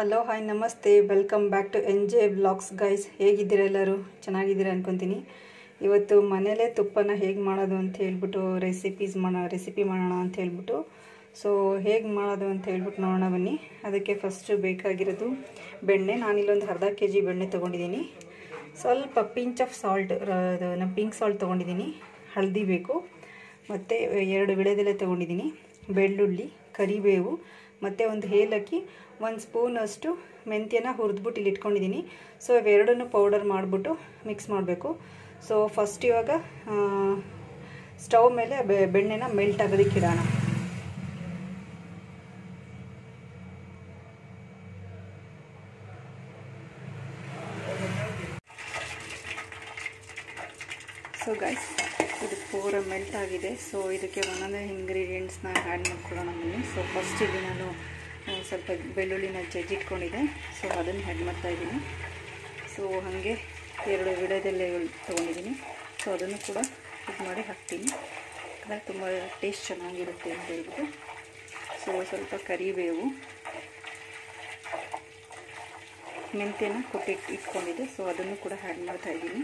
hello hi ನಮಸ್ತೆ welcome back to N J blogs guys ಹೇಗಿದ್ದೀರಾ ಎಲ್ಲರೂ ಚೆನ್ನಾಗಿದ್ದೀರಾ ಅನ್ಕೊತೀನಿ ಇವತ್ತು ಮನೇಲೇ ತುಪ್ಪನ ಹೇಗೆ ಮಾಡೋದು ಅಂತ ಹೇಳ್ಬಿಟ್ಟು ರೆಸಿಪೀಸ್ ಮಾಡೋ ರೆಸಿಪಿ ಮಾಡೋಣ ಅಂತ ಹೇಳ್ಬಿಟ್ಟು ಸೊ ಹೇಗೆ ಮಾಡೋದು ಅಂತ ಹೇಳ್ಬಿಟ್ಟು ನೋಡೋಣ ಬನ್ನಿ ಅದಕ್ಕೆ ಫಸ್ಟು ಬೇಕಾಗಿರೋದು ಬೆಣ್ಣೆ ನಾನಿಲ್ಲೊಂದು ಅರ್ಧ ಕೆ ಜಿ ಬೆಣ್ಣೆ ತೊಗೊಂಡಿದ್ದೀನಿ ಸ್ವಲ್ಪ ಪಿಂಚ್ ಆಫ್ ಸಾಲ್ಟ್ ಅದು ಪಿಂಕ್ ಸಾಲ್ಟ್ ತೊಗೊಂಡಿದ್ದೀನಿ ಹಳದಿ ಬೇಕು ಮತ್ತು ಎರಡು ವಿಳೆದೆಲೆ ತೊಗೊಂಡಿದ್ದೀನಿ ಬೆಳ್ಳುಳ್ಳಿ ಕರಿಬೇವು ಮತ್ತು ಒಂದು ಏಲಕ್ಕಿ ಒಂದು ಸ್ಪೂನಷ್ಟು ಮೆಂತ್ಯನ ಹುರಿದ್ಬಿಟ್ಟು ಇಲ್ಲಿ ಇಟ್ಕೊಂಡಿದ್ದೀನಿ ಸೊ ಇವೆರಡನ್ನು ಪೌಡರ್ ಮಾಡಿಬಿಟ್ಟು ಮಿಕ್ಸ್ ಮಾಡಬೇಕು ಸೊ ಫಸ್ಟ್ ಇವಾಗ ಸ್ಟವ್ ಮೇಲೆ ಬೆಣ್ಣೆನ ಮೆಲ್ಟ್ ಆಗೋದಕ್ಕೆ ಇಡೋಣ ಸೊ ಗೈಸ್ ಇದು ಪೂರ ಮೆಲ್ಟ್ ಆಗಿದೆ ಸೊ ಇದಕ್ಕೆ ಒಂದೊಂದೇ ಇಂಗ್ರೀಡಿಯೆಂಟ್ಸ್ನ ಆ್ಯಡ್ ಮಾಡ್ಕೊಳ್ಳೋಣ ಬನ್ನಿ ಸೊ ಫಸ್ಟ್ ಇಲ್ಲಿ ನಾನು ಸ್ವಲ್ಪ ಬೆಳ್ಳುಳ್ಳಿನ ಜಜ್ಜಿಟ್ಕೊಂಡಿದ್ದೆ ಸೊ ಅದನ್ನು ಆ್ಯಡ್ ಮಾಡ್ತಾಯಿದ್ದೀನಿ ಸೊ ಹಾಗೆ ಎರಡು ವಿಡದೆಲೆ ತೊಗೊಂಡಿದ್ದೀನಿ ಸೊ ಅದನ್ನು ಕೂಡ ಇದು ಮಾಡಿ ಹಾಕ್ತೀನಿ ಅಂದರೆ ತುಂಬ ಟೇಸ್ಟ್ ಚೆನ್ನಾಗಿರುತ್ತೆ ಅಂತ ಹೇಳ್ಬಿಟ್ಟು ಸೊ ಸ್ವಲ್ಪ ಕರಿಬೇವು ಮೆಂತ್ಯನ ಕೊಟ್ಟಿಟ್ಟು ಇಟ್ಕೊಂಡಿದ್ದೆ ಸೊ ಅದನ್ನು ಕೂಡ ಆ್ಯಡ್ ಮಾಡ್ತಾಯಿದ್ದೀನಿ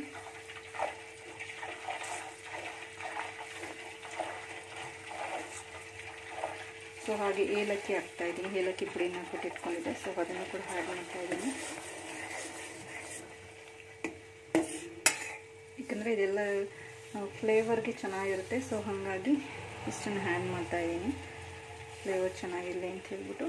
ಸೊ ಹಾಗೆ ಏಲಕ್ಕಿ ಹಾಕ್ತಾ ಇದ್ದೀನಿ ಏಲಕ್ಕಿ ಪುಡಿನ ಕೊಟ್ಟಿಟ್ಕೊಂಡಿದ್ದೆ ಸೊ ಅದನ್ನು ಕೂಡ ಆ್ಯಡ್ ಮಾಡ್ತಾ ಇದ್ದೀನಿ ಯಾಕಂದರೆ ಇದೆಲ್ಲ ಫ್ಲೇವರ್ಗೆ ಚೆನ್ನಾಗಿರುತ್ತೆ ಸೊ ಹಾಗಾಗಿ ಇಷ್ಟನ್ನು ಆ್ಯಡ್ ಮಾಡ್ತಾ ಇದ್ದೀನಿ ಫ್ಲೇವರ್ ಚೆನ್ನಾಗಿರಲಿ ಅಂತ ಹೇಳ್ಬಿಟ್ಟು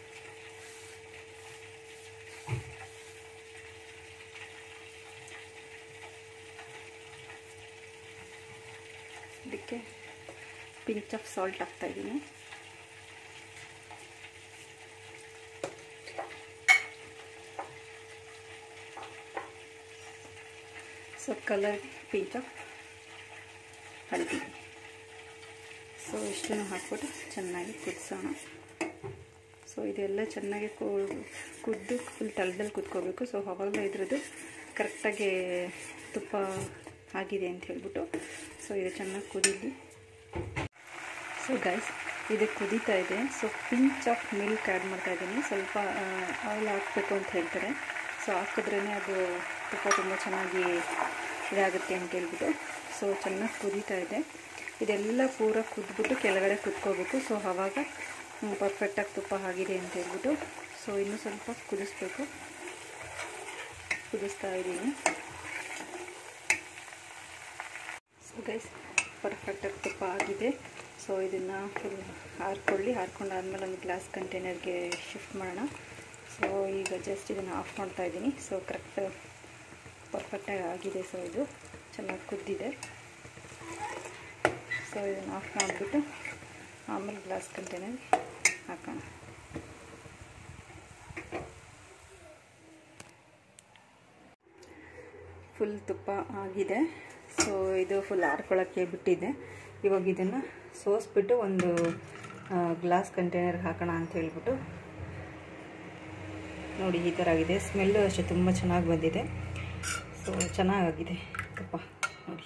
ಇದಕ್ಕೆ ಪಿಂಚ್ ಆಫ್ ಸಾಲ್ಟ್ ಹಾಕ್ತಾಯಿದ್ದೀನಿ ಸೊ ಕಲರ್ ಪಿಂಚ್ ಆಫ್ ಹಳದಿ ಸೊ ಇಷ್ಟನ್ನು ಹಾಕ್ಬಿಟ್ಟು ಚೆನ್ನಾಗಿ ಕುದಿಸೋಣ ಸೊ ಇದೆಲ್ಲ ಚೆನ್ನಾಗಿ ಕುದ್ದು ಫುಲ್ ತಳದಲ್ಲಿ ಕುದ್ಕೋಬೇಕು ಸೊ ಅವಾಗಲೇ ಇದ್ರದ್ದು ಕರೆಕ್ಟಾಗಿ ತುಪ್ಪ ಆಗಿದೆ ಅಂತ ಹೇಳ್ಬಿಟ್ಟು ಸೊ ಇದು ಚೆನ್ನಾಗಿ ಕುದೀಲಿ ಸೊ ಗೈಸ್ ಇದು ಕುದೀತಾ ಇದೆ so pinch of milk add ಮಾಡ್ತಾ ಇದ್ದೀನಿ ಸ್ವಲ್ಪ ಆಯಿಲ್ ಹಾಕಬೇಕು ಅಂತ ಹೇಳ್ತಾರೆ ಸೊ ಹಾಕಿದ್ರೇ ಅದು ತುಪ್ಪ ತುಂಬ ಚೆನ್ನಾಗಿ ಇದಾಗುತ್ತೆ ಅಂತ ಹೇಳ್ಬಿಟ್ಟು ಸೊ ಚೆನ್ನಾಗಿ ಕುದೀತಾ ಇದೆ ಇದೆಲ್ಲ ಪೂರ ಕುದ್ಬಿಟ್ಟು ಕೆಳಗಡೆ ಕುದ್ಕೋಬೇಕು ಸೊ ಆವಾಗ ಪರ್ಫೆಕ್ಟಾಗಿ ತುಪ್ಪ ಆಗಿದೆ ಅಂತ ಹೇಳ್ಬಿಟ್ಟು ಸೊ ಇನ್ನೂ ಸ್ವಲ್ಪ ಕುದಿಸ್ಬೇಕು ಕುದಿಸ್ತಾ ಇದ್ದೀನಿ ಸೊ ಗೈಸ್ ಪರ್ಫೆಕ್ಟಾಗಿ ತುಪ್ಪ ಆಗಿದೆ ಸೊ ಇದನ್ನು ಫುಲ್ ಹಾರ್ಕೊಳ್ಳಿ ಹಾರ್ಕೊಂಡಾದ್ಮೇಲೆ ಒಂದು ಗ್ಲಾಸ್ ಕಂಟೈನರ್ಗೆ ಶಿಫ್ಟ್ ಮಾಡೋಣ ಸೊ ಈಗ ಜಸ್ಟ್ ಇದನ್ನು ಆಫ್ ಮಾಡ್ತಾ ಇದ್ದೀನಿ ಸೊ ಕರೆಕ್ಟ್ ಪರ್ಫೆಕ್ಟಾಗಿ ಆಗಿದೆ ಸೊ ಇದು ಚೆನ್ನಾಗಿ ಕುದ್ದಿದೆ ಸೊ ಇದನ್ನು ಆಫ್ ಮಾಡಿಬಿಟ್ಟು ಆಮೇಲೆ ಗ್ಲಾಸ್ ಕಂಟೈನರ್ ಹಾಕೋಣ ಫುಲ್ ತುಪ್ಪ ಆಗಿದೆ ಸೊ ಇದು ಫುಲ್ ಆರ್ಕೊಳ್ಳೋಕ್ಕೆ ಬಿಟ್ಟಿದೆ ಇವಾಗ ಇದನ್ನು ಸೋಸ್ಬಿಟ್ಟು ಒಂದು ಗ್ಲಾಸ್ ಕಂಟೈನರ್ಗೆ ಹಾಕೋಣ ಅಂತ ಹೇಳ್ಬಿಟ್ಟು ನೋಡಿ ಈ ಥರ ಆಗಿದೆ ಸ್ಮೆಲ್ಲು ಅಷ್ಟೇ ತುಂಬ ಚೆನ್ನಾಗಿ ಬಂದಿದೆ ಸೊ ಚೆನ್ನಾಗಾಗಿದೆ ತುಪ್ಪ ನೋಡಿ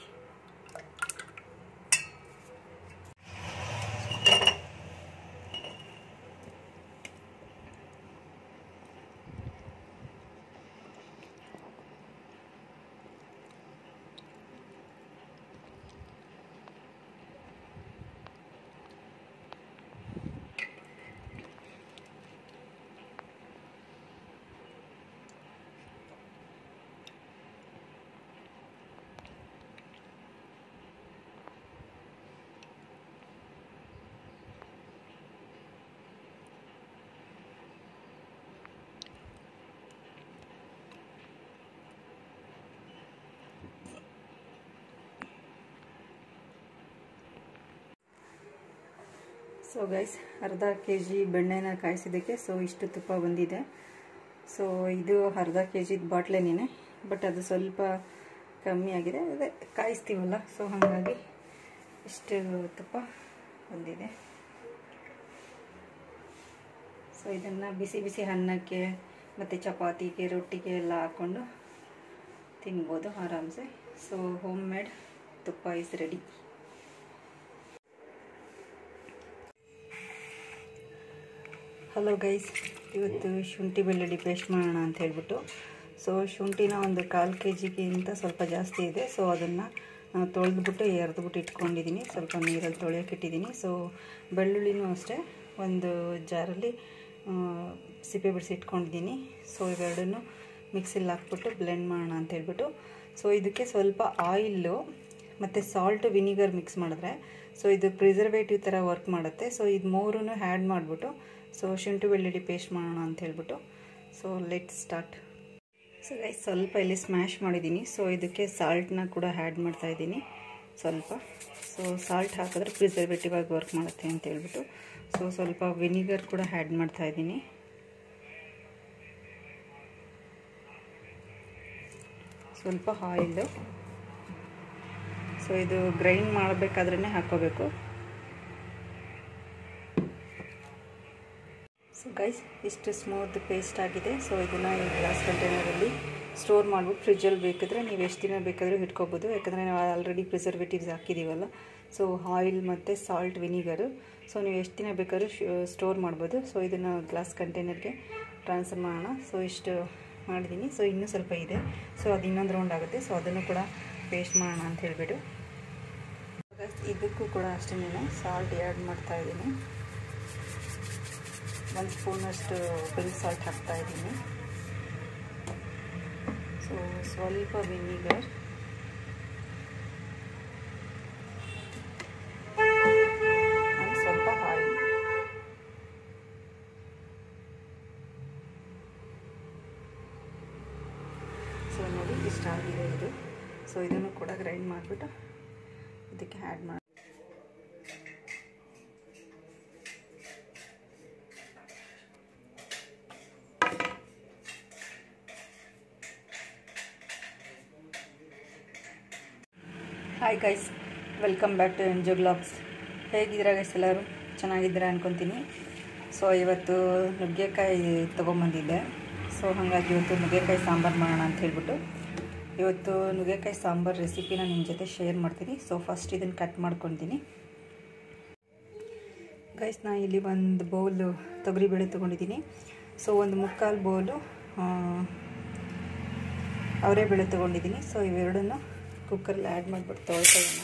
ಸೊ ಗೈಸ್ ಅರ್ಧ ಕೆ ಜಿ ಬೆಣ್ಣೆನ ಕಾಯಿಸಿದ್ದಕ್ಕೆ ಸೊ ಇಷ್ಟು ತುಪ್ಪ ಬಂದಿದೆ ಸೊ ಇದು ಅರ್ಧ ಕೆ ಜಿದು ಬಾಟ್ಲೇನೇ ಬಟ್ ಅದು ಸ್ವಲ್ಪ ಕಮ್ಮಿ ಆಗಿದೆ ಅದೇ ಕಾಯಿಸ್ತೀವಲ್ಲ ಸೊ ಹಾಗಾಗಿ ಇಷ್ಟು ತುಪ್ಪ ಬಂದಿದೆ ಸೊ ಇದನ್ನು ಬಿಸಿ ಬಿಸಿ ಅನ್ನಕ್ಕೆ ಮತ್ತು ಚಪಾತಿಗೆ ರೊಟ್ಟಿಗೆ ಎಲ್ಲ ಹಾಕ್ಕೊಂಡು ತಿನ್ಬೋದು ಆರಾಮ್ಸೆ so home made tuppa is ready hello guys ಇವತ್ತು ಶುಂಠಿ ಬೆಳ್ಳುಳ್ಳಿ ಪೇಸ್ಟ್ ಮಾಡೋಣ ಅಂತ ಹೇಳ್ಬಿಟ್ಟು ಸೊ ಶುಂಠಿನ ಒಂದು ಕಾಲು ಕೆ ಜಿಗಿಂತ ಸ್ವಲ್ಪ ಜಾಸ್ತಿ ಇದೆ ಸೊ ಅದನ್ನು ತೊಳೆದ್ಬಿಟ್ಟು ಎರೆದ್ಬಿಟ್ಟು ಇಟ್ಕೊಂಡಿದ್ದೀನಿ ಸ್ವಲ್ಪ ನೀರಲ್ಲಿ ತೊಳೆಯೋಕೆ ಇಟ್ಟಿದ್ದೀನಿ ಸೊ ಬೆಳ್ಳುಳ್ಳಿನೂ ಅಷ್ಟೇ ಒಂದು ಜಾರಲ್ಲಿ ಸಿಪ್ಪೆ ಬಿಡಿಸಿ ಇಟ್ಕೊಂಡಿದ್ದೀನಿ ಸೊ ಇವೆರಡನ್ನು ಮಿಕ್ಸಿಲಿ ಹಾಕ್ಬಿಟ್ಟು ಬ್ಲೆಂಡ್ ಮಾಡೋಣ ಅಂತ ಹೇಳ್ಬಿಟ್ಟು ಸೊ ಇದಕ್ಕೆ ಸ್ವಲ್ಪ ಆಯಿಲ್ಲು ಮತ್ತು ಸಾಲ್ಟ್ ವಿನಿಗರ್ ಮಿಕ್ಸ್ ಮಾಡಿದ್ರೆ ಸೊ ಇದು ಪ್ರಿಸರ್ವೇಟಿವ್ ಥರ ವರ್ಕ್ ಮಾಡುತ್ತೆ ಸೊ ಇದು ಮೂರೂ ಆ್ಯಡ್ ಮಾಡಿಬಿಟ್ಟು ಸೊ ಶುಂಠಿ ಬೆಳ್ಳುಳ್ಳಿ ಪೇಸ್ಟ್ ಮಾಡೋಣ ಅಂತ ಹೇಳ್ಬಿಟ್ಟು so let start so guys ಸ್ವಲ್ಪ ಇಲ್ಲಿ ಸ್ಮ್ಯಾಶ್ ಮಾಡಿದ್ದೀನಿ ಸೊ ಇದಕ್ಕೆ ಸಾಲ್ಟ್ನ ಕೂಡ ಆ್ಯಡ್ ಮಾಡ್ತಾಯಿದ್ದೀನಿ ಸ್ವಲ್ಪ ಸೊ ಸಾಲ್ಟ್ ಹಾಕಿದ್ರೆ ಪ್ರಿಸರ್ವೇಟಿವ್ ಆಗಿ ವರ್ಕ್ ಮಾಡುತ್ತೆ ಅಂತ ಹೇಳ್ಬಿಟ್ಟು ಸೊ ಸ್ವಲ್ಪ ವಿನಿಗರ್ ಕೂಡ ಆ್ಯಡ್ ಮಾಡ್ತಾಯಿದ್ದೀನಿ ಸ್ವಲ್ಪ ಆಯಿಲು ಸೊ ಇದು ಗ್ರೈಂಡ್ ಮಾಡಬೇಕಾದ್ರೇ ಹಾಕೋಬೇಕು ಸೊ ಗೈಸ್ ಇಷ್ಟು ಸ್ಮೂತ್ ಪೇಸ್ಟ್ ಆಗಿದೆ ಸೊ ಇದನ್ನು ಈ ಗ್ಲಾಸ್ ಕಂಟೈನರಲ್ಲಿ ಸ್ಟೋರ್ ಮಾಡ್ಬಿಟ್ಟು ಫ್ರಿಜ್ಜಲ್ಲಿ ಬೇಕಿದ್ರೆ ನೀವು ಎಷ್ಟು ದಿನ ಬೇಕಾದರೂ ಇಟ್ಕೋಬೋದು ಯಾಕಂದರೆ ನಾವು ಆಲ್ರೆಡಿ ಪ್ರಿಸರ್ವೇಟಿವ್ಸ್ ಹಾಕಿದ್ದೀವಲ್ಲ ಸೊ ಆಯಿಲ್ ಮತ್ತು ಸಾಲ್ಟ್ ವಿನಿಗರು ಸೊ ನೀವು ಎಷ್ಟು ದಿನ ಬೇಕಾದ್ರೂ ಸ್ಟೋರ್ ಮಾಡ್ಬೋದು ಸೊ ಇದನ್ನು ಗ್ಲಾಸ್ ಕಂಟೈನರ್ಗೆ ಟ್ರಾನ್ಸ್ಫರ್ ಮಾಡೋಣ ಸೊ ಇಷ್ಟು ಮಾಡಿದ್ದೀನಿ ಸೊ ಇನ್ನೂ ಸ್ವಲ್ಪ ಇದೆ ಸೊ ಅದು ಇನ್ನೊಂದು ರೌಂಡ್ ಆಗುತ್ತೆ ಸೊ ಅದನ್ನು ಕೂಡ ಪೇಸ್ಟ್ ಮಾಡೋಣ ಅಂತ ಹೇಳಿಬಿಟ್ಟು ಇದಕ್ಕೂ ಕೂಡ ಅಷ್ಟೇ ಸಾಲ್ಟ್ ಆ್ಯಡ್ ಮಾಡ್ತಾಯಿದ್ದೀನಿ ಒಂದು ಸ್ಪೂನಷ್ಟು ಪಿಂಕ್ ಸಾಲ್ಟ್ ಹಾಕ್ತಾಯಿದ್ದೀನಿ ಸೊ ಸ್ವಲ್ಪ ವಿನಿಗರ್ ಸ್ವಲ್ಪ ಆಯಿಲ್ ಸೊ ನೋಡಿ ಇಷ್ಟ ಆಗಿದೆ ಇದು ಸೊ ಇದನ್ನು ಕೂಡ ಗ್ರೈಂಡ್ ಮಾಡಿಬಿಟ್ಟು ಇದಕ್ಕೆ ಆ್ಯಡ್ ಮಾಡಿ hi guys welcome back to N J blogs ಹೇಗಿದ್ದೀರಾ ಗೈಸ್ ಎಲ್ಲರೂ ಚೆನ್ನಾಗಿದ್ದೀರಾ ಅನ್ಕೊತೀನಿ ಸೊ ಇವತ್ತು ನುಗ್ಗೆಕಾಯಿ ತೊಗೊಂಬಂದಿದ್ದೆ ಸೊ ಹಾಗಾಗಿ ಇವತ್ತು ನುಗ್ಗೆಕಾಯಿ ಸಾಂಬಾರು ಮಾಡೋಣ ಅಂತ ಹೇಳ್ಬಿಟ್ಟು ಇವತ್ತು ನುಗ್ಗೆಕಾಯಿ ಸಾಂಬಾರು ರೆಸಿಪಿನ ನಿಮ್ಮ ಜೊತೆ ಶೇರ್ ಮಾಡ್ತೀನಿ ಸೊ ಫಸ್ಟ್ ಇದನ್ನು ಕಟ್ ಮಾಡ್ಕೊತೀನಿ ಗೈಸ್ ನಾನು ಇಲ್ಲಿ ಒಂದು ಬೌಲು ತೊಗರಿಬೇಳೆ ತೊಗೊಂಡಿದ್ದೀನಿ ಸೊ ಒಂದು ಮುಕ್ಕಾಲು ಬೌಲು ಅವರೆಬೇಳೆ ತೊಗೊಂಡಿದ್ದೀನಿ ಸೊ ಇವೆರಡನ್ನು ಕುಕ್ಕರಲ್ಲಿ ಆ್ಯಡ್ ಮಾಡಿಬಿಟ್ಟು ತೊಳ್ಕೊಳ್ಳೋಣ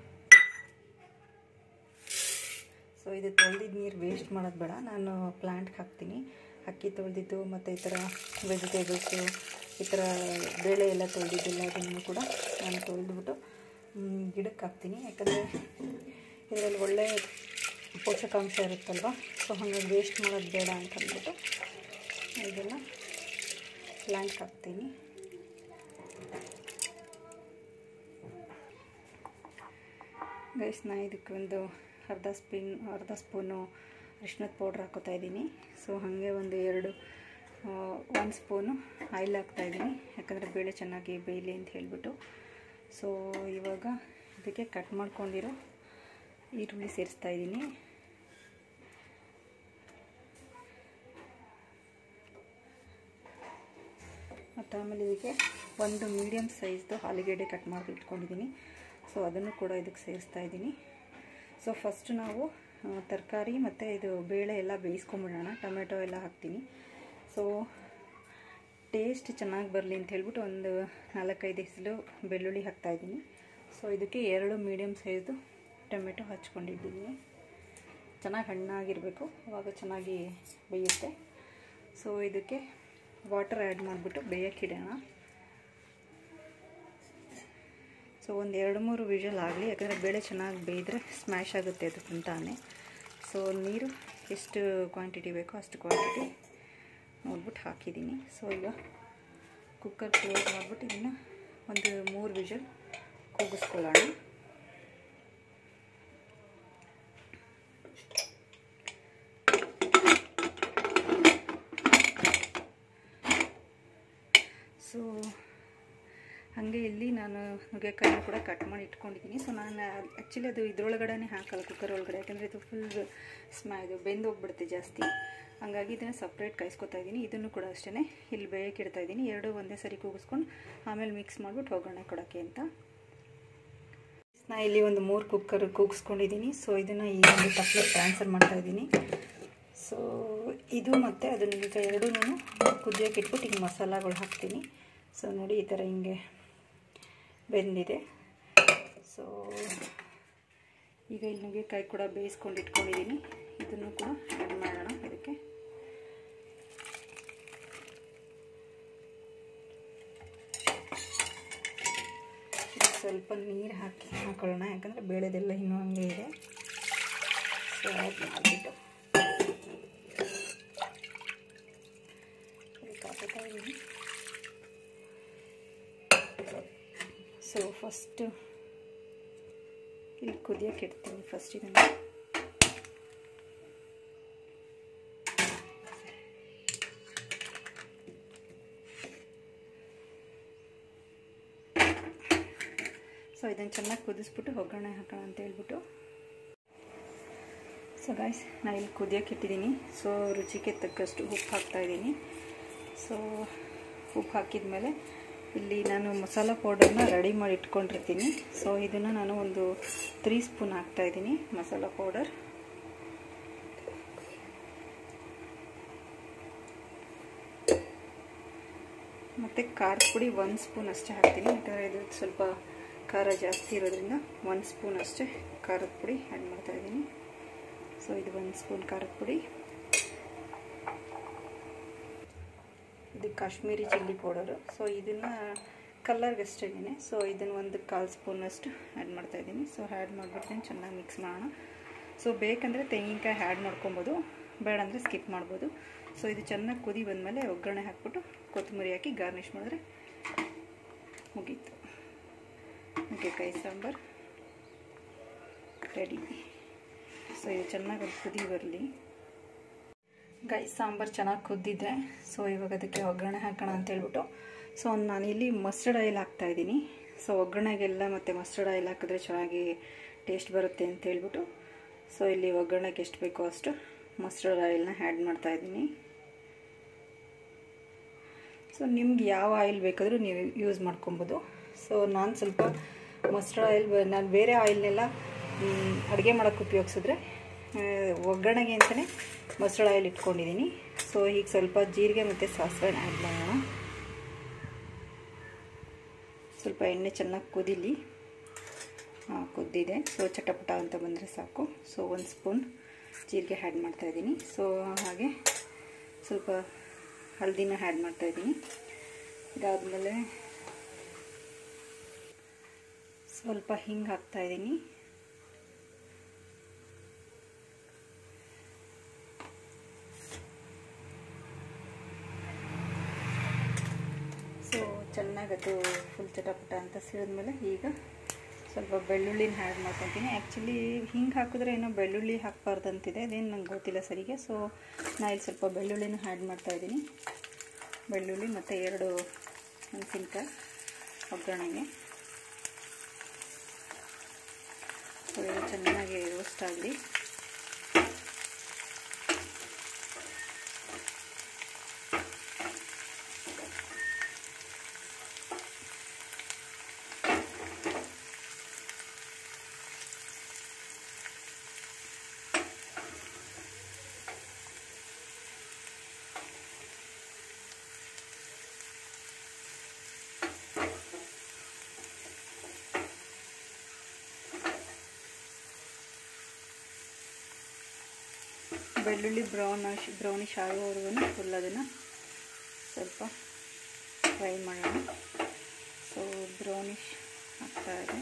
ಸೊ ಇದು ತೊಳೆದಿದ್ದು ನೀರು ವೇಸ್ಟ್ ಮಾಡೋದು ಬೇಡ ನಾನು ಪ್ಲ್ಯಾಂಟ್ಗೆ ಹಾಕ್ತೀನಿ ಅಕ್ಕಿ ತೊಳೆದಿದ್ದು ಮತ್ತು ಈ ಥರ ವೆಜಿಟೇಬಲ್ಸು ಈ ಥರ ಬೇಳೆ ಎಲ್ಲ ತೊಳೆದಿದ್ದಿಲ್ಲ ಅದನ್ನು ಕೂಡ ನಾನು ತೊಳೆದ್ಬಿಟ್ಟು ಗಿಡಕ್ಕೆ ಹಾಕ್ತೀನಿ ಯಾಕಂದರೆ ಇದರಲ್ಲಿ ಒಳ್ಳೆ ಪೋಷಕಾಂಶ ಇರುತ್ತಲ್ವ ಸೊ ಹಾಗಾಗಿ ವೇಸ್ಟ್ ಮಾಡೋದು ಬೇಡ ಅಂತ ಅಂದ್ಬಿಟ್ಟು ಇದನ್ನು ಪ್ಲ್ಯಾಂಟ್ಗೆ ಹಾಕ್ತೀನಿ ಗೈಸ್ ನಾ ಇದಕ್ಕೆ ಒಂದು ಅರ್ಧ ಸ್ಪೀನ್ ಅರ್ಧ ಸ್ಪೂನು ಅರಿಶಿನದ ಪೌಡ್ರ್ ಹಾಕೋತಾ ಇದ್ದೀನಿ ಸೊ ಹಾಗೆ ಒಂದು ಎರಡು ಒಂದು ಸ್ಪೂನು ಆಯಿಲ್ ಹಾಕ್ತಾಯಿದ್ದೀನಿ ಯಾಕಂದರೆ ಬೇಳೆ ಚೆನ್ನಾಗಿ ಬೇಯಲಿ ಅಂತ ಹೇಳಿಬಿಟ್ಟು ಸೊ ಇವಾಗ ಇದಕ್ಕೆ ಕಟ್ ಮಾಡ್ಕೊಂಡಿರೋ ಈರುಳ್ಳಿ ಸೇರಿಸ್ತಾ ಇದ್ದೀನಿ ಮತ್ತು ಆಮೇಲೆ ಇದಕ್ಕೆ ಒಂದು ಮೀಡಿಯಮ್ ಸೈಜ್ದು ಆಲೂಗೆಡ್ಡೆ ಕಟ್ ಮಾಡಿ ಇಟ್ಕೊಂಡಿದ್ದೀನಿ ಸೊ ಅದನ್ನು ಕೂಡ ಇದಕ್ಕೆ ಸೇರಿಸ್ತಾ ಇದ್ದೀನಿ ಸೊ ಫಸ್ಟ್ ನಾವು ತರಕಾರಿ ಮತ್ತು ಇದು ಬೇಳೆ ಎಲ್ಲ ಬೇಯಿಸ್ಕೊಂಬಿಡೋಣ ಟೊಮೆಟೊ ಎಲ್ಲ ಹಾಕ್ತೀನಿ ಸೊ ಟೇಸ್ಟ್ ಚೆನ್ನಾಗಿ ಬರಲಿ ಅಂತ ಹೇಳ್ಬಿಟ್ಟು ಒಂದು ನಾಲ್ಕೈದು ಹೆಸರು ಬೆಳ್ಳುಳ್ಳಿ ಹಾಕ್ತಾಯಿದ್ದೀನಿ ಸೊ ಇದಕ್ಕೆ ಎರಡು ಮೀಡಿಯಮ್ ಸೈಜ್ದು ಟೊಮೆಟೊ ಹಚ್ಕೊಂಡಿದ್ದೀನಿ ಚೆನ್ನಾಗಿ ಹಣ್ಣಾಗಿರಬೇಕು ಆವಾಗ ಚೆನ್ನಾಗಿ ಬೇಯುತ್ತೆ ಸೊ ಇದಕ್ಕೆ ವಾಟರ್ ಆ್ಯಡ್ ಮಾಡಿಬಿಟ್ಟು ಬೇಯಕ್ಕಿಡೋಣ ಸೊ ಒಂದು ಎರಡು ಮೂರು ವಿಷಲ್ ಆಗಲಿ ಯಾಕಂದರೆ ಬೇಳೆ ಚೆನ್ನಾಗಿ ಬೇಯಿದ್ರೆ ಸ್ಮ್ಯಾಶ್ ಆಗುತ್ತೆ ಅದು ಅಂತಾನೆ ಸೊ ನೀರು ಎಷ್ಟು ಕ್ವಾಂಟಿಟಿ ಬೇಕೋ ಅಷ್ಟು ಕ್ವಾಂಟಿಟಿ ನೋಡ್ಬಿಟ್ಟು ಹಾಕಿದ್ದೀನಿ ಸೊ ಈಗ ಕುಕ್ಕರ್ ಕ್ಲೋಸ್ ಮಾಡಿಬಿಟ್ಟು ಇದನ್ನು ಒಂದು ಮೂರು ವಿಷಲ್ ಕೂಗಿಸ್ಕೊಳ್ಳೋಣ ಸೊ ಹಾಗೆ ಇಲ್ಲಿ ನಾನು ನುಗ್ಗೆಕಾಯಿನ ಕೂಡ ಕಟ್ ಮಾಡಿ ಇಟ್ಕೊಂಡಿದ್ದೀನಿ ಸೊ ನಾನು ಆ್ಯಕ್ಚುಲಿ ಅದು ಇದ್ರೊಳಗಡೆ ಹಾಕಲ್ಲ ಕುಕ್ಕರ್ ಒಳಗಡೆ ಯಾಕಂದರೆ ಇದು ಫುಲ್ ಸ್ಮಾ ಇದು ಬೆಂದು ಹೋಗ್ಬಿಡುತ್ತೆ ಜಾಸ್ತಿ ಹಾಗಾಗಿ ಇದನ್ನು ಸಪ್ರೇಟ್ ಕಾಯಿಸ್ಕೊತಾ ಇದ್ದೀನಿ ಇದನ್ನು ಕೂಡ ಅಷ್ಟೇ ಇಲ್ಲಿ ಬೇಯಕ್ಕೆ ಇಡ್ತಾ ಇದ್ದೀನಿ ಎರಡು ಒಂದೇ ಸರಿ ಕೂಗಿಸ್ಕೊಂಡು ಆಮೇಲೆ ಮಿಕ್ಸ್ ಮಾಡಿಬಿಟ್ಟು ಒಗ್ಗರಣೆ ಕೊಡೋಕ್ಕೆ ಅಂತ ನಾನು ಇಲ್ಲಿ ಒಂದು ಮೂರು ಕುಕ್ಕರ್ ಕೂಗಿಸ್ಕೊಂಡಿದ್ದೀನಿ ಸೊ ಇದನ್ನು ಈ ಒಂದು ತಪ್ಪಲೆ ಟ್ರಾನ್ಸ್ಫರ್ ಮಾಡ್ತಾಯಿದ್ದೀನಿ ಸೊ ಇದು ಮತ್ತು ಅದನ್ನ ಈಗ ಎರಡೂ ಕುದಿಯೋಕೆ ಇಟ್ಬಿಟ್ಟು ಹಿಂಗೆ ಮಸಾಲಗಳು ಹಾಕ್ತೀನಿ ಸೊ ನೋಡಿ ಈ ಥರ ಹಿಂಗೆ ಬೆಂದಿದೆ ಸೊ ಈಗ ಇಲ್ಲಿ ನುಗ್ಗೆಕಾಯಿ ಕೂಡ ಬೇಯಿಸ್ಕೊಂಡು ಇಟ್ಕೊಂಡಿದ್ದೀನಿ ಇದನ್ನು ಕೂಡ ಆ್ಯಡ್ ಮಾಡೋಣ ಇದಕ್ಕೆ ಸ್ವಲ್ಪ ನೀರು ಹಾಕಿ ಹಾಕೊಳ್ಳೋಣ ಯಾಕಂದರೆ ಬೇಳೆದೆಲ್ಲ ಇನ್ನೂ ಹಂಗೆ ಇದೆ ಸೊ ಆ್ಯಡ್ ಮಾಡಿಬಿಟ್ಟು ಹಾಕೋತಾ ಇದ್ದೀನಿ ಸೊ ಫಸ್ಟು ಇಲ್ಲಿ ಕುದಿಯೋಕೆ ಇಡ್ತೀನಿ ಫಸ್ಟ್ ಇದನ್ನು ಸೊ ಇದನ್ನು ಚೆನ್ನಾಗಿ ಕುದಿಸ್ಬಿಟ್ಟು ಒಗ್ಗರಣೆ ಹಾಕೋಣ ಅಂತ ಹೇಳ್ಬಿಟ್ಟು ಸೊ ಗಾಯ್ಸ್ ನಾನು ಇಲ್ಲಿ ಕುದಿಯೋಕೆ ಇಟ್ಟಿದ್ದೀನಿ ಸೊ ರುಚಿಗೆ ತಕ್ಕಷ್ಟು ಉಪ್ಪು ಹಾಕ್ತಾಯಿದ್ದೀನಿ ಸೊ ಉಪ್ಪು ಹಾಕಿದ ಮೇಲೆ ಇಲ್ಲಿ ನಾನು ಮಸಾಲ ಪೌಡರ್ನ ರೆಡಿ ಮಾಡಿ ಇಟ್ಕೊಂಡಿರ್ತೀನಿ ಸೊ ಇದನ್ನು ನಾನು ಒಂದು ತ್ರೀ ಸ್ಪೂನ್ ಹಾಕ್ತಾಯಿದ್ದೀನಿ ಮಸಾಲ ಪೌಡರ್ ಮತ್ತು ಖಾರದ ಪುಡಿ ಒಂದು ಸ್ಪೂನ್ ಅಷ್ಟೇ ಹಾಕ್ತೀನಿ ಯಾಕಂದರೆ ಇದು ಸ್ವಲ್ಪ ಖಾರ ಜಾಸ್ತಿ ಇರೋದ್ರಿಂದ ಒಂದು ಸ್ಪೂನ್ ಅಷ್ಟೇ ಖಾರದ ಪುಡಿ ಆ್ಯಡ್ ಮಾಡ್ತಾಯಿದ್ದೀನಿ ಸೊ ಇದು ಒಂದು ಸ್ಪೂನ್ ಖಾರದ ಪುಡಿ ಇದು ಕಾಶ್ಮೀರಿ ಚಿಲ್ಲಿ ಪೌಡರು ಸೊ ಇದನ್ನು ಕಲರ್ಗಷ್ಟೇ ಸೊ ಇದನ್ನು ಒಂದು ಕಾಲು ಸ್ಪೂನಷ್ಟು ಆ್ಯಡ್ ಮಾಡ್ತಾಯಿದ್ದೀನಿ ಸೊ ಆ್ಯಡ್ ಮಾಡಿಬಿಟ್ಟು ಚೆನ್ನಾಗಿ ಮಿಕ್ಸ್ ಮಾಡೋಣ ಸೊ ಬೇಕಂದರೆ ತೆಂಗಿನಕಾಯಿ ಆ್ಯಡ್ ಮಾಡ್ಕೊಬೋದು ಬೇಡ ಅಂದರೆ ಸ್ಕಿಪ್ ಮಾಡ್ಬೋದು ಸೊ ಇದು ಚೆನ್ನಾಗಿ ಕುದಿ ಬಂದಮೇಲೆ ಒಗ್ಗರಣೆ ಹಾಕ್ಬಿಟ್ಟು ಕೊತ್ತಂಬರಿ ಹಾಕಿ ಗಾರ್ನಿಷ್ ಮಾಡಿದ್ರೆ ಮುಗೀತು ನುಗ್ಗೆಕಾಯಿ ಸಾಂಬಾರು ರೆಡಿ ಸೊ ಇದು ಚೆನ್ನಾಗಿ ಅದು ಕುದಿ ಬರಲಿ ಗಾಯಿ ಸಾಂಬಾರು ಚೆನ್ನಾಗಿ ಕುದ್ದಿದೆ ಸೊ ಇವಾಗ ಅದಕ್ಕೆ ಒಗ್ಗರಣೆ ಹಾಕೋಣ ಅಂತ ಹೇಳ್ಬಿಟ್ಟು ಸೊ ನಾನಿಲ್ಲಿ ಮಸ್ಟರ್ಡ್ ಆಯಿಲ್ ಹಾಕ್ತಾಯಿದ್ದೀನಿ ಸೊ ಒಗ್ಗರಣೆಗೆಲ್ಲ ಮತ್ತು ಮಸ್ಟರ್ಡ್ ಆಯಿಲ್ ಹಾಕಿದ್ರೆ ಚೆನ್ನಾಗಿ ಟೇಸ್ಟ್ ಬರುತ್ತೆ ಅಂತ ಹೇಳ್ಬಿಟ್ಟು ಸೊ ಇಲ್ಲಿ ಒಗ್ಗರಣೆಗೆ ಎಷ್ಟು ಬೇಕೋ ಅಷ್ಟು ಮಸ್ಟರ್ಡ್ ಆಯಿಲ್ನ ಆ್ಯಡ್ ಮಾಡ್ತಾಯಿದ್ದೀನಿ ಸೊ ನಿಮ್ಗೆ ಯಾವ ಆಯಿಲ್ ಬೇಕಾದರೂ ನೀವು ಯೂಸ್ ಮಾಡ್ಕೊಬೋದು ಸೊ ನಾನು ಸ್ವಲ್ಪ ಮಸ್ಟರ್ಡ್ ಆಯಿಲ್ ನಾನು ಬೇರೆ ಆಯಿಲ್ನೆಲ್ಲ ಅಡುಗೆ ಮಾಡೋಕ್ಕೆ ಉಪಯೋಗಿಸಿದ್ರೆ ಒಗ್ಗರಣೆಗೆ ಅಂತಲೇ ಮಸ್ಟರ್ಡ್ ಆಯಿಲ್ ಇಟ್ಕೊಂಡಿದ್ದೀನಿ ಸೊ ಈಗ ಸ್ವಲ್ಪ ಜೀರಿಗೆ ಮತ್ತು ಸಾಸಿವೆ ಆ್ಯಡ್ ಮಾಡೋಣ ಸ್ವಲ್ಪ ಎಣ್ಣೆ ಚೆನ್ನಾಗಿ ಕುದೀಲಿ ಹಾಂ ಕುದ್ದಿದೆ ಸೊ ಚಟಪಟ ಅಂತ ಬಂದರೆ ಸಾಕು ಸೊ ಒಂದು ಸ್ಪೂನ್ ಜೀರಿಗೆ ಆ್ಯಡ್ ಮಾಡ್ತಾಯಿದ್ದೀನಿ ಸೊ ಹಾಗೆ ಸ್ವಲ್ಪ ಹಳದಿನ ಆ್ಯಡ್ ಮಾಡ್ತಾಯಿದ್ದೀನಿ ಇದಾದಮೇಲೆ ಸ್ವಲ್ಪ ಹಿಂಗೆ ಹಾಕ್ತಾಯಿದ್ದೀನಿ ಸೊ ಚೆನ್ನಾಗಿ ಅದು ಫುಲ್ ಚಟಪಟ ಅಂತ ಸಿಡಿದ್ಮೇಲೆ ಈಗ ಸ್ವಲ್ಪ ಬೆಳ್ಳುಳ್ಳಿನ ಆ್ಯಡ್ ಮಾಡ್ಕೊತೀನಿ ಆ್ಯಕ್ಚುಲಿ ಹಿಂಗೆ ಹಾಕಿದ್ರೆ ಏನೋ ಬೆಳ್ಳುಳ್ಳಿ ಹಾಕಬಾರ್ದಂತಿದೆ ಅದೇನು ನಂಗೆ ಗೊತ್ತಿಲ್ಲ ಸರಿಗೆ ಸೊ ನಾನು ಇಲ್ಲಿ ಸ್ವಲ್ಪ ಬೆಳ್ಳುಳ್ಳಿನ ಆ್ಯಡ್ ಮಾಡ್ತಾಯಿದ್ದೀನಿ ಬೆಳ್ಳುಳ್ಳಿ ಮತ್ತು ಎರಡು ಮೆಣಸಿನ್ಕಾಯಿ ಒಗ್ಗರಣೆಗೆ ಸೊ ಇದು ಚೆನ್ನಾಗಿ ರೋಸ್ಟ್ ಆಗಲಿ ಬೆಳ್ಳುಳ್ಳಿ ಬ್ರೌನ್ ಬ್ರೌನಿಶ್ ಆಗೋವರೆಗೂ ಫುಲ್ ಅದನ್ನು ಸ್ವಲ್ಪ ಫ್ರೈ ಮಾಡೋಣ ಸೊ ಬ್ರೌನಿಶ್ ಆಗ್ತಾ ಇದೆ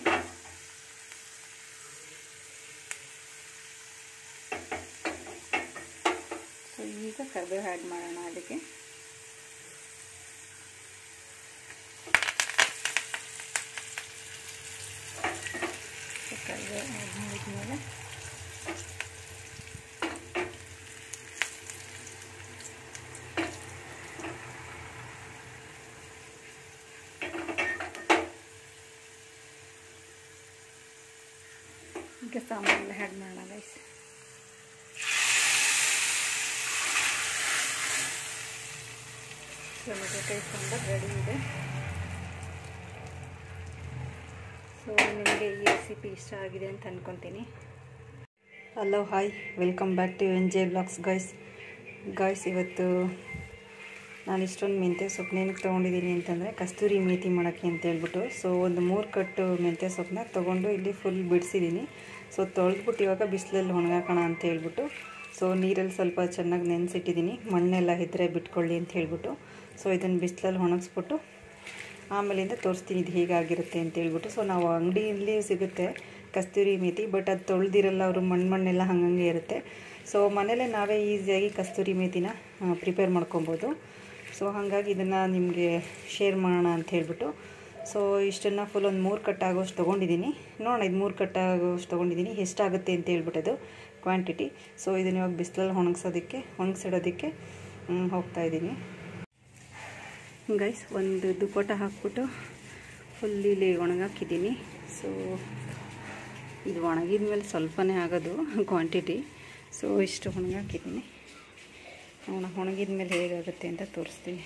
ಸೊ ಈಗ ಕರಿಬೇವು ಆ್ಯಡ್ ಮಾಡೋಣ ಅದಕ್ಕೆ ಕರಿಬೇವು ಆ್ಯಡ್ ಮಾಡಿದ್ಮೇಲೆ ಈಗ ಸಾಂಬಾರೆಲ್ಲ ಆ್ಯಡ್ ಮಾಡೋಣ ಗೈಸ್ ನುಗ್ಗೆಕಾಯಿ ಸಾಂಬಾರು ರೆಡಿ ಇದೆ ಸೊ ನಿಮಗೆ ಈ ರೆಸಿಪಿ ಇಷ್ಟ ಆಗಿದೆ ಅಂತ ಅಂದ್ಕೊತೀನಿ hello hi welcome back to N J blogs guys guys ಇವತ್ತು ನಾನು ಇಷ್ಟೊಂದು ಮೆಂತ್ಯ ಸೊಪ್ಪನೇನಕ್ಕೆ ತೊಗೊಂಡಿದ್ದೀನಿ ಅಂತಂದರೆ ಕಸ್ತೂರಿ ಮೇಥಿ ಮಾಡೋಕ್ಕೆ ಅಂತ ಹೇಳ್ಬಿಟ್ಟು ಸೊ ಒಂದು ಮೂರು ಕಟ್ಟು ಮೆಂತ್ಯ ಸೊಪ್ಪನ್ನ ತೊಗೊಂಡು ಇಲ್ಲಿ ಫುಲ್ ಬಿಡಿಸಿದ್ದೀನಿ ಸೊ ತೊಳೆದ್ಬಿಟ್ಟು ಇವಾಗ ಬಿಸಿಲಲ್ಲಿ ಒಣಗಾಕೋಣ ಅಂತ ಹೇಳ್ಬಿಟ್ಟು ಸೊ ನೀರಲ್ಲಿ ಸ್ವಲ್ಪ ಚೆನ್ನಾಗಿ ನೆನೆಸಿಟ್ಟಿದ್ದೀನಿ ಮಣ್ಣೆಲ್ಲ ಇದ್ದರೆ ಬಿಟ್ಕೊಳ್ಳಿ ಅಂತ ಹೇಳ್ಬಿಟ್ಟು ಸೊ ಇದನ್ನು ಬಿಸಿಲಲ್ಲಿ ಒಣಗಿಸ್ಬಿಟ್ಟು ಆಮೇಲಿಂದ ತೋರಿಸ್ತೀನಿ ಇದು ಹೇಗಾಗಿರುತ್ತೆ ಅಂತ ಹೇಳ್ಬಿಟ್ಟು ಸೊ ನಾವು ಅಂಗಡಿಯಲ್ಲಿ ಸಿಗುತ್ತೆ ಕಸ್ತೂರಿ ಮೇಥಿ ಬಟ್ ಅದು ತೊಳೆದಿರಲ್ಲ ಅವರು ಮಣ್ಣು ಮಣ್ಣೆಲ್ಲ ಹಂಗಂಗೆ ಇರುತ್ತೆ ಸೊ ಮನೇಲೇ ನಾವೇ ಈಸಿಯಾಗಿ ಕಸ್ತೂರಿ ಮೇಥಿನ ಪ್ರಿಪೇರ್ ಮಾಡ್ಕೊಬೋದು ಸೊ ಹಾಗಾಗಿ ಇದನ್ನು ನಿಮಗೆ ಶೇರ್ ಮಾಡೋಣ ಅಂತ ಹೇಳ್ಬಿಟ್ಟು ಸೊ ಇಷ್ಟನ್ನು ಫುಲ್ ಒಂದು ಮೂರು ಕಟ್ ಆಗೋಷ್ಟು ತೊಗೊಂಡಿದ್ದೀನಿ ನೋಡೋಣ ಇದು ಮೂರು ಕಟ್ ಆಗೋಷ್ಟು ತೊಗೊಂಡಿದ್ದೀನಿ ಎಷ್ಟಾಗುತ್ತೆ ಅಂತ ಹೇಳ್ಬಿಟ್ಟು ಅದು ಕ್ವಾಂಟಿಟಿ ಸೊ ಇದನ್ನ ಇವಾಗ ಬಿಸಿಲಲ್ಲಿ ಒಣಗ್ಸೋದಕ್ಕೆ ಒಣಗಿಸಿಡೋದಕ್ಕೆ ಹೋಗ್ತಾ ಇದ್ದೀನಿ ಗೈಸ್ ಒಂದು ದುಪ್ಪಟ ಹಾಕ್ಬಿಟ್ಟು ಫುಲ್ ಇಲ್ಲಿ ಒಣಗಾಕಿದ್ದೀನಿ ಸೊ ಇದು ಒಣಗಿದ ಮೇಲೆ ಸ್ವಲ್ಪನೇ ಆಗೋದು ಕ್ವಾಂಟಿಟಿ ಸೊ ಇಷ್ಟು ಒಣಗಾಕಿದ್ದೀನಿ ಒಣ ಒಣಗಿದ ಮೇಲೆ ಹೇಗಾಗುತ್ತೆ ಅಂತ ತೋರಿಸ್ತೀನಿ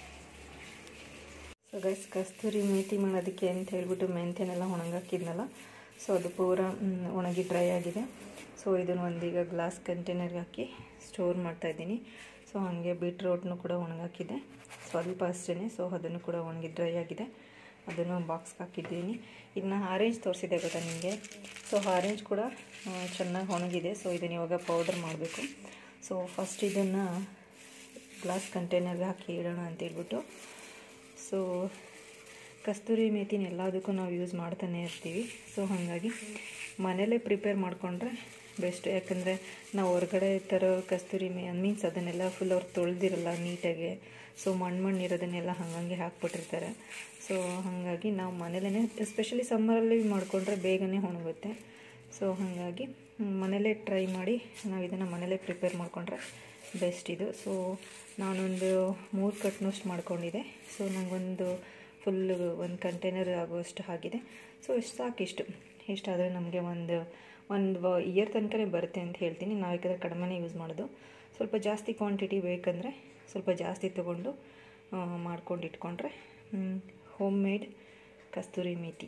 ಸೊ ಗೈಸ್ ಕಸ್ತೂರಿ ಮೇಥಿ ಮಾಡೋದಕ್ಕೆ ಅಂತ ಹೇಳ್ಬಿಟ್ಟು ಮೆಂತ್ಯನೆಲ್ಲ ಒಣಗಾಕಿದ್ನಲ್ಲ ಸೊ ಅದು ಪೂರ ಒಣಗಿ ಡ್ರೈ ಆಗಿದೆ ಸೊ ಇದನ್ನು ಒಂದೀಗ ಗ್ಲಾಸ್ ಕಂಟೈನರ್ಗೆ ಹಾಕಿ ಸ್ಟೋರ್ ಮಾಡ್ತಾಯಿದ್ದೀನಿ ಸೊ ಹಾಗೆ ಬೀಟ್ರೋಟ್ನು ಕೂಡ ಒಣಗಾಕಿದೆ ಸ್ವಲ್ಪ ಅಷ್ಟೇ ಸೊ ಅದನ್ನು ಕೂಡ ಒಣಗಿ ಡ್ರೈ ಆಗಿದೆ ಅದನ್ನು ಬಾಕ್ಸ್ಗೆ ಹಾಕಿದ್ದೀನಿ ಇನ್ನು ಆರೆಂಜ್ ತೋರಿಸಿದೆ ಗೊತ್ತಾ ನಿಮಗೆ ಸೊ ಆರೆಂಜ್ ಕೂಡ ಚೆನ್ನಾಗಿ ಒಣಗಿದೆ ಸೊ ಇದನ್ನು ಇವಾಗ ಪೌಡರ್ ಮಾಡಬೇಕು ಸೊ ಫಸ್ಟ್ ಇದನ್ನು ಗ್ಲಾಸ್ ಕಂಟೈನರ್ಗೆ ಹಾಕಿ ಇಡೋಣ ಅಂತ ಹೇಳ್ಬಿಟ್ಟು ಸೊ ಕಸ್ತೂರಿ ಮೇಥಿನ ಎಲ್ಲದಕ್ಕೂ ನಾವು ಯೂಸ್ ಮಾಡ್ತಾನೆ ಇರ್ತೀವಿ ಸೊ ಹಾಗಾಗಿ ಮನೇಲೇ ಪ್ರಿಪೇರ್ ಮಾಡಿಕೊಂಡ್ರೆ ಬೆಸ್ಟ್ ಯಾಕಂದರೆ ನಾವು ಹೊರಗಡೆ ತರೋ ಕಸ್ತೂರಿ ಮೇ ಮೀನ್ಸ್ ಅದನ್ನೆಲ್ಲ ಫುಲ್ ಅವ್ರು ತೊಳೆದಿರಲ್ಲ ನೀಟಾಗಿ ಸೊ ಮಣ್ಣು ಮಣ್ಣು ಇರೋದನ್ನೆಲ್ಲ ಹಾಗಂಗೆ ಹಾಕ್ಬಿಟ್ಟಿರ್ತಾರೆ ಸೊ ಹಾಗಾಗಿ ನಾವು ಮನೇಲೇ ಎಸ್ಪೆಷಲಿ ಸಮ್ಮರಲ್ಲಿ ಮಾಡಿಕೊಂಡ್ರೆ ಬೇಗನೆ ಒಣಗುತ್ತೆ ಸೊ ಹಾಗಾಗಿ ಮನೇಲೇ ಟ್ರೈ ಮಾಡಿ ನಾವು ಇದನ್ನು ಮನೇಲೇ ಪ್ರಿಪೇರ್ ಮಾಡಿಕೊಂಡ್ರೆ ಬೆಸ್ಟ್ ಇದು ಸೊ ನಾನೊಂದು ಮೂರು ಕಟ್ನಷ್ಟು ಮಾಡ್ಕೊಂಡಿದ್ದೆ ಸೊ ನನಗೊಂದು ಫುಲ್ಲು ಒಂದು ಕಂಟೈನರ್ ಆಗುವಷ್ಟು ಆಗಿದೆ ಸೊ ಇಷ್ಟು ಸಾಕು ಇಷ್ಟು ಇಷ್ಟಾದರೆ ನಮಗೆ ಒಂದು ಒಂದು ಇಯರ್ ತನಕನೇ ಬರುತ್ತೆ ಅಂತ ಹೇಳ್ತೀನಿ ನಾವು ಯಾಕಂದರೆ ಕಡಿಮೆನೇ ಯೂಸ್ ಮಾಡೋದು ಸ್ವಲ್ಪ ಜಾಸ್ತಿ ಕ್ವಾಂಟಿಟಿ ಬೇಕಂದರೆ ಸ್ವಲ್ಪ ಜಾಸ್ತಿ ತೊಗೊಂಡು ಮಾಡ್ಕೊಂಡು ಇಟ್ಕೊಂಡ್ರೆ ಹೋಮ್ ಮೇಡ್ ಕಸ್ತೂರಿ ಮೇಥಿ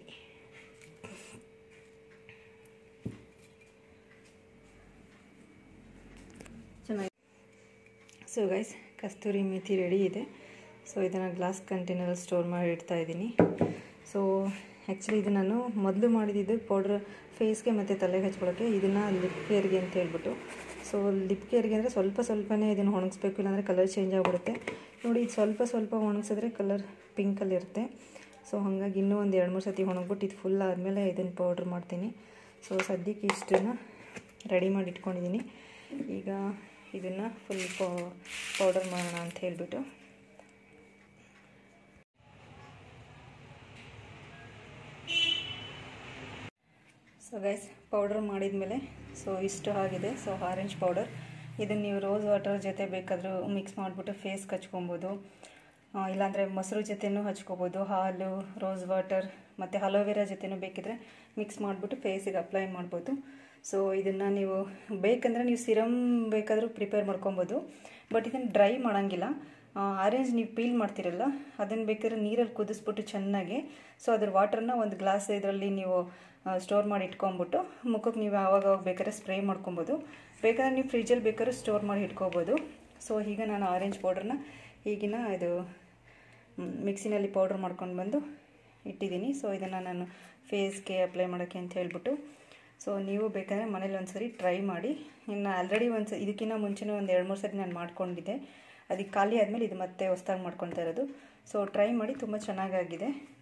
ಚೆನ್ನಾಗಿ ಸೊ ಗೈಸ್ ಕಸ್ತೂರಿ ಮೇಥಿ ರೆಡಿ ಇದೆ ಸೊ ಇದನ್ನು ಗ್ಲಾಸ್ ಕಂಟೈನರಲ್ಲಿ ಸ್ಟೋರ್ ಮಾಡಿ ಇಡ್ತಾ ಇದ್ದೀನಿ ಸೊ ಆ್ಯಕ್ಚುಲಿ ಇದು ನಾನು ಮೊದಲು ಮಾಡಿದ್ದು ಪೌಡ್ರ್ ಫೇಸ್ಗೆ ಮತ್ತು ತಲೆಗೆ ಹಚ್ಕೊಳ್ಳೋಕ್ಕೆ ಇದನ್ನು ಲಿಪ್ ಕೇರ್ಗೆ ಅಂತ ಹೇಳ್ಬಿಟ್ಟು ಸೊ ಲಿಪ್ ಕೇರ್ಗೆ ಅಂದರೆ ಸ್ವಲ್ಪ ಸ್ವಲ್ಪನೇ ಇದನ್ನು ಒಣಗಿಸ್ಬೇಕು ಇಲ್ಲಾಂದರೆ ಕಲರ್ ಚೇಂಜ್ ಆಗಿಬಿಡುತ್ತೆ ನೋಡಿ ಇದು ಸ್ವಲ್ಪ ಸ್ವಲ್ಪ ಒಣಗಿಸಿದ್ರೆ ಕಲರ್ ಪಿಂಕಲ್ಲಿರುತ್ತೆ ಸೊ ಹಾಗಾಗಿ ಇನ್ನೂ ಒಂದು ಎರಡು ಮೂರು ಸತಿ ಒಣಗ್ಬಿಟ್ಟು ಇದು ಫುಲ್ ಆದಮೇಲೆ ಇದನ್ನು ಪೌಡ್ರ್ ಮಾಡ್ತೀನಿ ಸೊ ಸದ್ಯಕ್ಕೆ ಇಷ್ಟನ್ನು ರೆಡಿ ಮಾಡಿ ಇಟ್ಕೊಂಡಿದ್ದೀನಿ ಈಗ ಇದನ್ನು ಫುಲ್ ಪೌಡರ್ ಮಾಡೋಣ ಅಂತ ಹೇಳಿಬಿಟ್ಟು ಸೊ ಗೈಸ್ ಪೌಡರ್ ಮಾಡಿದ್ಮೇಲೆ ಸೊ ಇಷ್ಟು ಆಗಿದೆ ಸೊ ಆರೆಂಜ್ ಪೌಡರ್ ಇದನ್ನು ನೀವು ರೋಸ್ ವಾಟರ್ ಜೊತೆ ಬೇಕಾದರೂ ಮಿಕ್ಸ್ ಮಾಡಿಬಿಟ್ಟು ಫೇಸ್ ಹಚ್ಕೊಬೋದು ಇಲ್ಲಾಂದರೆ ಮೊಸರು ಜೊತೆನೂ ಹಚ್ಕೋಬೋದು ಹಾಲು ರೋಸ್ ವಾಟರ್ ಮತ್ತು ಅಲೋವೆರಾ ಜೊತೆನೂ ಬೇಕಿದ್ರೆ ಮಿಕ್ಸ್ ಮಾಡಿಬಿಟ್ಟು ಫೇಸಿಗೆ ಅಪ್ಲೈ ಮಾಡ್ಬೋದು ಸೊ ಇದನ್ನು ನೀವು ಬೇಕಂದರೆ ನೀವು ಸಿರಮ್ ಬೇಕಾದರೂ ಪ್ರಿಪೇರ್ ಮಾಡ್ಕೊಬೋದು ಬಟ್ ಇದನ್ನು ಡ್ರೈ ಮಾಡೋಂಗಿಲ್ಲ ಆರೆಂಜ್ ನೀವು ಪೀಲ್ ಮಾಡ್ತಿರಲ್ಲ ಅದನ್ನು ಬೇಕಾದ್ರೆ ನೀರಲ್ಲಿ ಕುದಿಸ್ಬಿಟ್ಟು ಚೆನ್ನಾಗಿ ಸೊ ಅದ್ರ ವಾಟರ್ನ ಒಂದು ಗ್ಲಾಸ್ ಇದರಲ್ಲಿ ನೀವು ಸ್ಟೋರ್ ಮಾಡಿ ಇಟ್ಕೊಂಬಿಟ್ಟು ಮುಖಕ್ಕೆ ನೀವು ಆವಾಗ ಅವಾಗ ಬೇಕಾದ್ರೆ ಸ್ಪ್ರೇ ಮಾಡ್ಕೊಬೋದು ಬೇಕಾದ್ರೆ ನೀವು ಫ್ರಿಜ್ಜಲ್ಲಿ ಬೇಕಾದ್ರೂ ಸ್ಟೋರ್ ಮಾಡಿ ಇಟ್ಕೋಬೋದು ಸೊ ಈಗ ನಾನು ಆರೆಂಜ್ ಪೌಡ್ರನ್ನ ಈಗಿನ ಇದು ಮಿಕ್ಸಿನಲ್ಲಿ ಪೌಡ್ರ್ ಮಾಡ್ಕೊಂಡು ಬಂದು ಇಟ್ಟಿದ್ದೀನಿ ಸೊ ಇದನ್ನು ನಾನು ಫೇಸ್ಗೆ ಅಪ್ಲೈ ಮಾಡೋಕ್ಕೆ ಅಂತ ಹೇಳ್ಬಿಟ್ಟು ಸೊ ನೀವು ಬೇಕಾದರೆ ಮನೇಲಿ ಒಂದು ಸರಿ ಟ್ರೈ ಮಾಡಿ ಇನ್ನು ಆಲ್ರೆಡಿ ಒಂದು ಇದಕ್ಕಿಂತ ಮುಂಚೆನೇ ಒಂದು ಎರಡು ಮೂರು ಸರಿ ನಾನು ಮಾಡ್ಕೊಂಡಿದ್ದೆ ಅದಕ್ಕೆ ಖಾಲಿ ಆದಮೇಲೆ ಇದು ಮತ್ತೆ ಹೊಸ್ದಾಗಿ ಮಾಡ್ಕೊತಾ ಇರೋದು ಸೊ ಟ್ರೈ ಮಾಡಿ ತುಂಬ ಚೆನ್ನಾಗಾಗಿದೆ